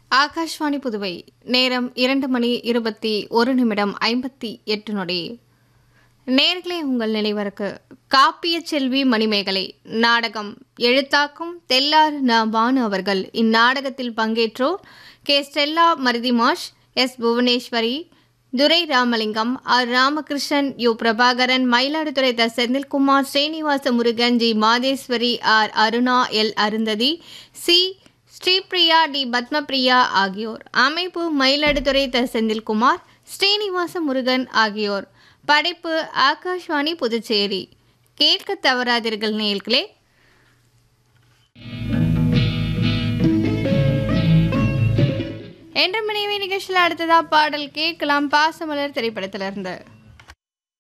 ஆகாஷ்வாணி புதுவை நேரம் இரண்டு மணி இருபத்தி ஒரு நிமிடம் ஐம்பத்தி எட்டு நொடி நேர்களே உங்கள் நினைவருக்கு காப்பிய செல்வி மணிமேகலை நாடகம் எழுத்தாக்கும் தெல்லார் ந பானு அவர்கள் இந்நாடகத்தில் பங்கேற்றோர் கே ஸ்டெல்லா மருதிமாஷ் S Bhuvaneswari Durai Ramalingam R Ramakrishnan U Prabhakaran Mayiladuthurai T Senthilkumar Srinivasa Murugan G Madheswari R Aruna L Arundhati C Sripriya D Padmapriya ஆகியோர் அமைப்பு மயிலாடுதுறை த செந்தில்குமார் ஸ்ரீனிவாச முருகன் ஆகியோர் படைப்பு ஆகாஷ்வாணி புதுச்சேரி கேட்க தவறாதீர்கள் நேயர்களே என்ற மனைவி நிகழ்ச்சியில் அடுத்ததா பாடல் கேட்கலாம் பாசமலர் திரைப்படத்திலிருந்து